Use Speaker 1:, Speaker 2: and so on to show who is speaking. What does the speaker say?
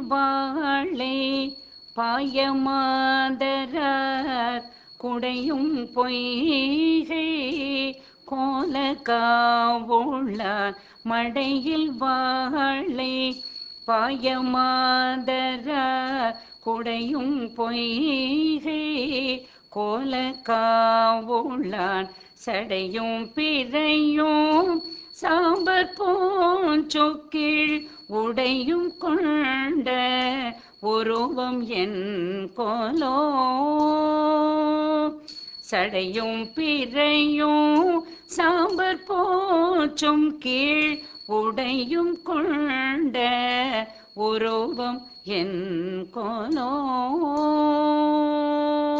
Speaker 1: வாழை பாயமாதரார் குடையும் பொய்கை கோல காவுள்ளார் மடையில் வாழை பாயமாதரார் குடையும் பொய்கை கோல காவுள்ளான் சடையும் பிறையும் சாம்பற் பூஞ்சொக்கில் உடையும் கொண்ட உருவம் என் கோலோ சடையும் பிறையும் சாம்பற் போச்சும் கீழ் உடையும் கொண்ட உருவம் என் கோலோ